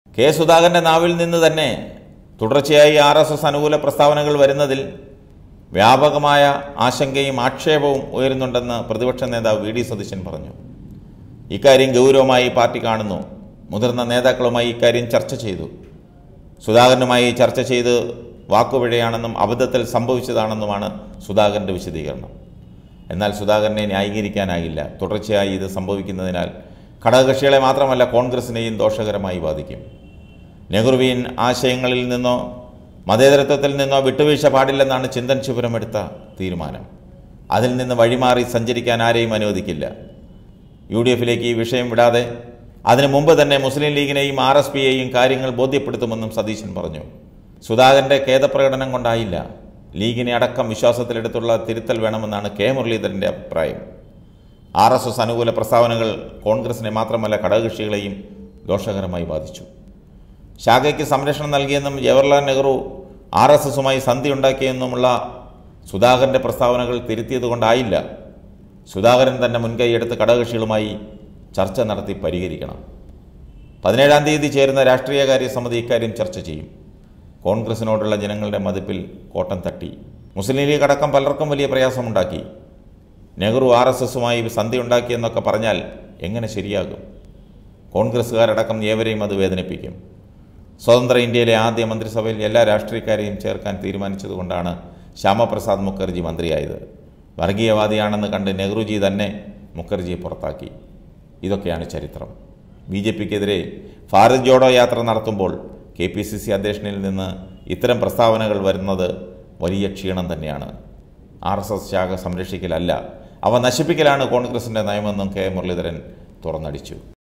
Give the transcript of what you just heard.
K സുധാകരൻ്റെ നാവിൽ നിന്ന് തന്നെ തുടർച്ചയായി ആർ എസ് എസ് അനുകൂല പ്രസ്താവനകൾ വരുന്നതിൽ വ്യാപകമായ ആശങ്കയും ആക്ഷേപവും ഉയരുന്നുണ്ടെന്ന് പ്രതിപക്ഷ നേതാവ് വി ഡി സതീശൻ പറഞ്ഞു ഇക്കാര്യം ഗൗരവമായി പാർട്ടി കാണുന്നു മുതിർന്ന നേതാക്കളുമായി ഇക്കാര്യം ചർച്ച ചെയ്തു സുധാകരനുമായി ചർച്ച ചെയ്ത് വാക്കുപിഴയാണെന്നും അബദ്ധത്തിൽ സംഭവിച്ചതാണെന്നുമാണ് സുധാകരൻ്റെ വിശദീകരണം എന്നാൽ സുധാകരനെ ന്യായീകരിക്കാനാകില്ല തുടർച്ചയായി ഇത് സംഭവിക്കുന്നതിനാൽ ഘടകകക്ഷികളെ മാത്രമല്ല കോൺഗ്രസിനെയും ദോഷകരമായി ബാധിക്കും നെഹ്റുവിയൻ ആശയങ്ങളിൽ നിന്നോ മതേതരത്വത്തിൽ നിന്നോ വിട്ടുവീഴ്ച പാടില്ലെന്നാണ് ചിന്തൻ ശിബിരം എടുത്ത തീരുമാനം അതിൽ നിന്ന് വഴിമാറി സഞ്ചരിക്കാൻ ആരെയും അനുവദിക്കില്ല യു ഡി എഫിലേക്ക് ഈ വിഷയം വിടാതെ അതിനു മുമ്പ് തന്നെ മുസ്ലിം ലീഗിനെയും ആർ എസ് പിയെയും കാര്യങ്ങൾ ബോധ്യപ്പെടുത്തുമെന്നും സതീശൻ പറഞ്ഞു സുധാകരൻ്റെ ഖേദപ്രകടനം കൊണ്ടായില്ല ലീഗിനെ അടക്കം വിശ്വാസത്തിലെടുത്തുള്ള തിരുത്തൽ വേണമെന്നാണ് കെ മുരളീധരൻ്റെ അഭിപ്രായം ആർ എസ് എസ് അനുകൂല പ്രസ്താവനകൾ കോൺഗ്രസിനെ മാത്രമല്ല ഘടകകക്ഷികളെയും ദോഷകരമായി ബാധിച്ചു ശാഖയ്ക്ക് സംരക്ഷണം നൽകിയെന്നും ജവഹർലാൽ നെഹ്റു ആർ എസ് എസുമായി സന്ധി ഉണ്ടാക്കിയെന്നുമുള്ള സുധാകരൻ്റെ പ്രസ്താവനകൾ തിരുത്തിയതുകൊണ്ടായില്ല സുധാകരൻ തന്നെ മുൻകൈയെടുത്ത് ഘടകകക്ഷികളുമായി ചർച്ച നടത്തി പരിഹരിക്കണം പതിനേഴാം തീയതി ചേരുന്ന രാഷ്ട്രീയകാര്യ സമിതി ഇക്കാര്യം ചർച്ച ചെയ്യും കോൺഗ്രസിനോടുള്ള ജനങ്ങളുടെ മതിപ്പിൽ കോട്ടം തട്ടി മുസ്ലിം ലീഗ് അടക്കം പലർക്കും വലിയ പ്രയാസമുണ്ടാക്കി നെഹ്റു ആർ എസ് എസുമായി സന്ധി ഉണ്ടാക്കിയെന്നൊക്കെ പറഞ്ഞാൽ എങ്ങനെ ശരിയാകും കോൺഗ്രസ്സുകാരടക്കം ഏവരെയും അത് വേദനിപ്പിക്കും സ്വതന്ത്ര ഇന്ത്യയിലെ ആദ്യ മന്ത്രിസഭയിൽ എല്ലാ രാഷ്ട്രീയക്കാരെയും ചേർക്കാൻ തീരുമാനിച്ചതുകൊണ്ടാണ് ശ്യാമപ്രസാദ് മുഖർജി മന്ത്രിയായത് വർഗീയവാദിയാണെന്ന് കണ്ട് നെഹ്റുജി തന്നെ മുഖർജിയെ പുറത്താക്കി ഇതൊക്കെയാണ് ചരിത്രം ബി ജെ പിക്കെതിരെ ഭാരത് ജോഡോ യാത്ര നടത്തുമ്പോൾ കെ പി സി സി അധ്യക്ഷനിൽ നിന്ന് ഇത്തരം പ്രസ്താവനകൾ വരുന്നത് വലിയ ക്ഷീണം തന്നെയാണ് ആർ എസ് എസ് ശാഖ സംരക്ഷിക്കലല്ല അവ നശിപ്പിക്കലാണ് കോൺഗ്രസിൻ്റെ നയമെന്നും കെ മുരളീധരൻ തുറന്നടിച്ചു